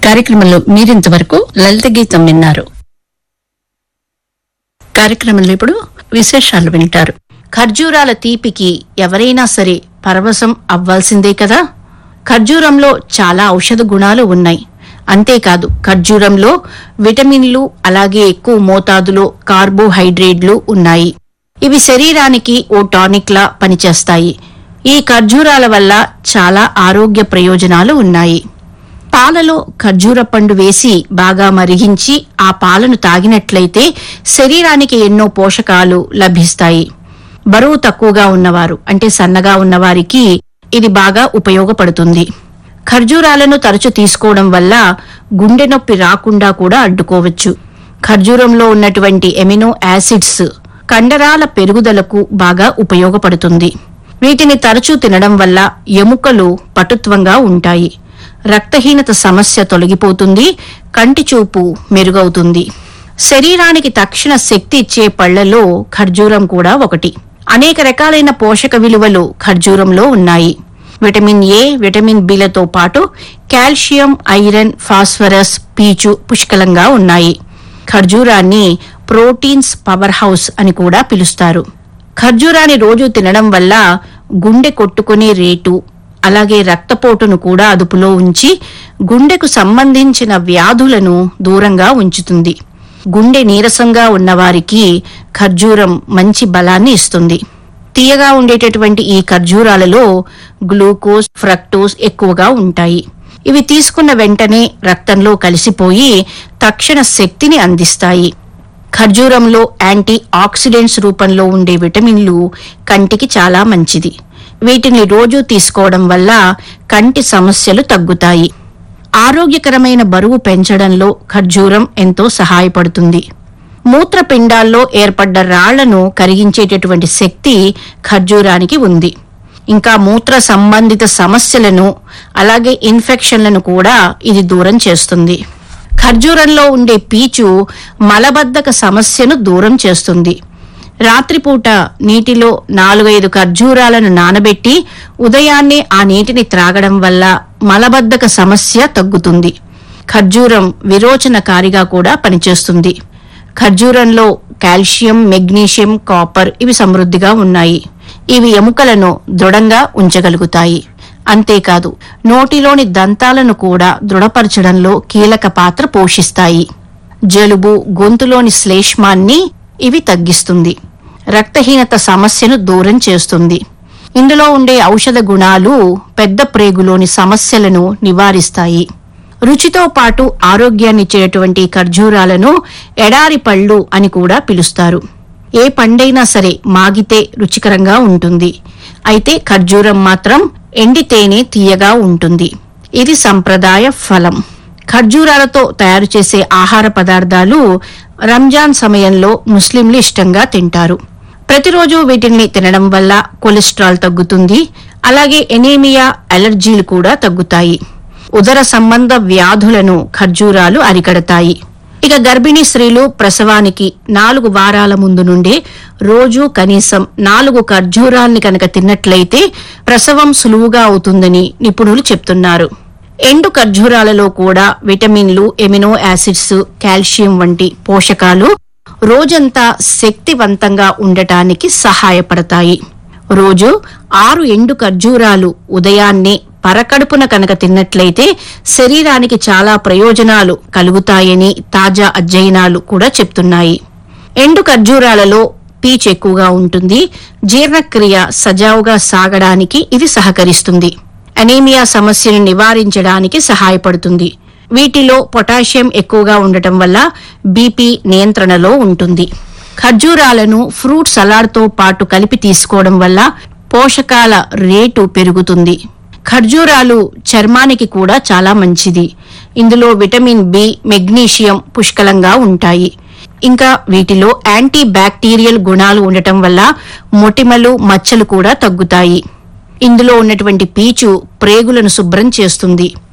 కార్యక్రమంలో మీరింతవరకు లలిత గీతం విన్నారు కార్యక్రమంలో ఇప్పుడు విశేషాలు వింటారు ఖర్జూరాల తీపికి ఎవరైనా సరే పరవశం అవ్వాల్సిందే కదా ఖర్జూరంలో చాలా ఔషధ గుణాలు ఉన్నాయి అంతేకాదు ఖర్జూరంలో విటమిన్లు అలాగే ఎక్కువ మోతాదులో కార్బోహైడ్రేట్లు ఉన్నాయి ఇవి శరీరానికి ఓ టానిక్ లా పనిచేస్తాయి ఈ ఖర్జూరాల వల్ల చాలా ఆరోగ్య ప్రయోజనాలు ఉన్నాయి పాలలో ఖర్జూర పండు వేసి బాగా మరిగించి ఆ పాలను తాగినట్లయితే శరీరానికి ఎన్నో పోషకాలు లభిస్తాయి బరువు తక్కువగా ఉన్నవారు అంటే సన్నగా ఉన్నవారికి ఇది బాగా ఉపయోగపడుతుంది ఖర్జూరాలను తరచు తీసుకోవడం వల్ల గుండె నొప్పి రాకుండా కూడా అడ్డుకోవచ్చు ఖర్జూరంలో ఉన్నటువంటి ఎమినో యాసిడ్స్ కండరాల పెరుగుదలకు బాగా ఉపయోగపడుతుంది వీటిని తరచూ తినడం వల్ల ఎముకలు పటుత్వంగా ఉంటాయి రక్తహీనత సమస్య తొలగిపోతుంది కంటి చూపు మెరుగవుతుంది శరీరానికి తక్షణ శక్తి ఇచ్చే పళ్లలో ఖర్జూరం కూడా ఒకటి అనేక రకాలైన పోషక విలువలు ఖర్జూరంలో ఉన్నాయి విటమిన్ ఏ విటమిన్ బిలతో పాటు కాల్షియం ఐరన్ ఫాస్ఫరస్ పీచు పుష్కలంగా ఉన్నాయి ఖర్జూరాన్ని ప్రోటీన్స్ పవర్ హౌస్ అని కూడా పిలుస్తారు ఖర్జూరాన్ని రోజు తినడం వల్ల గుండె కొట్టుకునే రేటు అలాగే రక్తపోటును కూడా అదుపులో ఉంచి గుండెకు సంబంధించిన వ్యాధులను దూరంగా ఉంచుతుంది గుండె నీరసంగా ఉన్నవారికి ఖర్జూరం మంచి బలాన్ని ఇస్తుంది తీయగా ఉండేటటువంటి ఈ ఖర్జూరాలలో గ్లూకోజ్ ఫ్రక్టోస్ ఎక్కువగా ఉంటాయి ఇవి తీసుకున్న వెంటనే రక్తంలో కలిసిపోయి తక్షణ శక్తిని అందిస్తాయి ఖర్జూరంలో యాంటీ ఆక్సిడెంట్స్ రూపంలో ఉండే విటమిన్లు కంటికి చాలా మంచిది వీటిని రోజూ తీసుకోవడం వల్ల కంటి సమస్యలు తగ్గుతాయి ఆరోగ్యకరమైన బరువు పెంచడంలో ఖర్జూరం ఎంతో సహాయపడుతుంది మూత్రపిండాల్లో ఏర్పడ్డ రాళ్లను కరిగించేటటువంటి శక్తి ఖర్జూరానికి ఉంది ఇంకా మూత్ర సంబంధిత సమస్యలను అలాగే ఇన్ఫెక్షన్లను కూడా ఇది దూరం చేస్తుంది ఖర్జూరంలో ఉండే పీచు మలబద్ధక సమస్యను దూరం చేస్తుంది రాత్రిపూట నీటిలో నాలుగైదు ఖర్జూరాలను నానబెట్టి ఉదయాన్నే ఆ నీటిని త్రాగడం వల్ల మలబద్ధక సమస్య తగ్గుతుంది ఖర్జూరం విరోచనకారిగా కూడా పనిచేస్తుంది ఖర్జూరంలో కాల్షియం మెగ్నీషియం కాపర్ ఇవి సమృద్ధిగా ఉన్నాయి ఇవి ఎముకలను దృఢంగా ఉంచగలుగుతాయి అంతేకాదు నోటిలోని దంతాలను కూడా దృఢపరచడంలో కీలక పాత్ర పోషిస్తాయి జలుబు గొంతులోని శ్లేష్మాన్ని ఇవి తగ్గిస్తుంది రక్తహీనత సమస్యను దూరం చేస్తుంది ఇందులో ఉండే ఔషధ గుణాలు పెద్ద ప్రేగులోని సమస్యలను నివారిస్తాయి రుచితో పాటు ఆరోగ్యాన్నిచ్చేటువంటి ఖర్జూరాలను ఎడారి పళ్ళు అని కూడా పిలుస్తారు ఏ పండైనా సరే మాగితే రుచికరంగా ఉంటుంది అయితే ఖర్జూరం మాత్రం ఎండితేనే తీయగా ఉంటుంది ఇది సంప్రదాయ ఫలం ఖర్జూరాలతో తయారు చేసే ఆహార పదార్థాలు రంజాన్ సమయంలో ముస్లింలు ఇష్టంగా తింటారు ప్రతిరోజు వీటిని తినడం వల్ల కొలెస్ట్రాల్ తగ్గుతుంది అలాగే ఎనీమియా అలర్జీలు కూడా తగ్గుతాయి ఉదర సంబంధ వ్యాధులను ఖర్జూరాలు అరికడతాయి ఇక గర్భిణీ స్త్రీలు ప్రసవానికి నాలుగు వారాల ముందు నుండే రోజు కనీసం నాలుగు ఖర్జూరాల్ని కనుక తిన్నట్లయితే ప్రసవం సులువుగా అవుతుందని నిపుణులు చెప్తున్నారు ఎండు ఖర్జూరాలలో కూడా విటమిన్లు ఎమినో యాసిడ్స్ కాల్షియం వంటి పోషకాలు రోజంతా శక్తివంతంగా ఉండటానికి సహాయపడతాయి రోజు ఆరు ఎండు ఖర్జూరాలు ఉదయాన్నే పరకడుపున కనుక తిన్నట్లయితే శరీరానికి చాలా ప్రయోజనాలు కలుగుతాయని తాజా అధ్యయనాలు కూడా చెప్తున్నాయి ఎండు ఖర్జూరాలలో పీచు ఎక్కువగా ఉంటుంది జీర్ణక్రియ సజావుగా సాగడానికి ఇది సహకరిస్తుంది అనీమియా సమస్యను నివారించడానికి సహాయపడుతుంది వీటిలో పొటాషియం ఎక్కువగా ఉండటం వల్ల బీపీ నియంత్రణలో ఉంటుంది ఖర్జూరాలను ఫ్రూట్ సలాడ్తో పాటు కలిపి తీసుకోవడం వల్ల పోషకాల రేటు పెరుగుతుంది ఖర్జూరాలు చర్మానికి కూడా చాలా మంచిది ఇందులో విటమిన్ బి మెగ్నీషియం పుష్కలంగా ఉంటాయి ఇంకా వీటిలో యాంటీ బ్యాక్టీరియల్ గుణాలు ఉండటం వల్ల మొటిమలు మచ్చలు కూడా తగ్గుతాయి ఇందులో ఉన్నటువంటి పీచు ప్రేగులను శుభ్రం చేస్తుంది